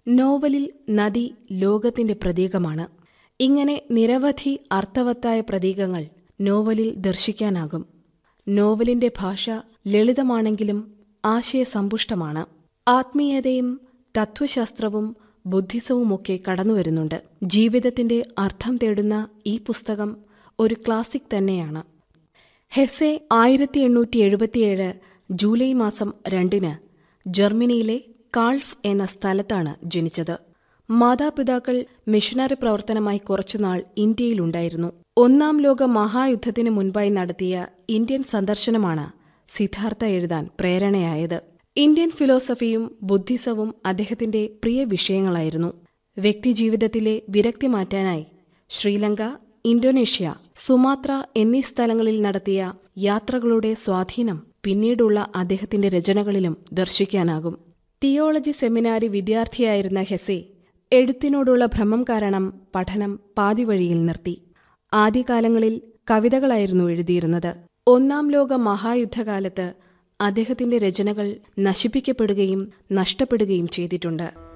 നോവലിൽ നദി ലോകത്തിന്റെ പ്രതീകമാണ് ഇങ്ങനെ നിരവധി അർത്ഥവത്തായ പ്രതീകങ്ങൾ നോവലിൽ ദർശിക്കാനാകും നോവലിന്റെ ഭാഷ ലളിതമാണെങ്കിലും ആശയസമ്പുഷ്ടമാണ് ആത്മീയതയും തത്വശാസ്ത്രവും ബുദ്ധിസവുമൊക്കെ കടന്നുവരുന്നുണ്ട് ജീവിതത്തിന്റെ അർത്ഥം തേടുന്ന ഈ പുസ്തകം ഒരു ക്ലാസിക് തന്നെയാണ് ഹെസെ ആയിരത്തി എണ്ണൂറ്റി എഴുപത്തിയേഴ് ജൂലൈ മാസം രണ്ടിന് ജർമ്മനിയിലെ കാൾഫ് എന്ന സ്ഥലത്താണ് ജനിച്ചത് മാതാപിതാക്കൾ മിഷണറി പ്രവർത്തനമായി കുറച്ചുനാൾ ഇന്ത്യയിലുണ്ടായിരുന്നു ഒന്നാം ലോക മഹായുദ്ധത്തിന് മുൻപായി നടത്തിയ ഇന്ത്യൻ സന്ദർശനമാണ് സിദ്ധാർത്ഥ എഴുതാൻ പ്രേരണയായത് ഇന്ത്യൻ ഫിലോസഫിയും ബുദ്ധിസവും അദ്ദേഹത്തിന്റെ പ്രിയ വിഷയങ്ങളായിരുന്നു വ്യക്തിജീവിതത്തിലെ വിരക്തി മാറ്റാനായി ശ്രീലങ്ക ഇന്തോനേഷ്യ സുമാത്ര എന്നീ സ്ഥലങ്ങളിൽ നടത്തിയ യാത്രകളുടെ സ്വാധീനം പിന്നീടുള്ള അദ്ദേഹത്തിന്റെ രചനകളിലും ദർശിക്കാനാകും തിയോളജി സെമിനാരി വിദ്യാർത്ഥിയായിരുന്ന ഹെസെ എഴുത്തിനോടുള്ള ഭ്രമം കാരണം പഠനം പാതിവഴിയിൽ നിർത്തി ആദ്യകാലങ്ങളിൽ കവിതകളായിരുന്നു എഴുതിയിരുന്നത് ഒന്നാം ലോക മഹായുദ്ധകാലത്ത് അദ്ദേഹത്തിന്റെ രചനകൾ നശിപ്പിക്കപ്പെടുകയും നഷ്ടപ്പെടുകയും ചെയ്തിട്ടുണ്ട്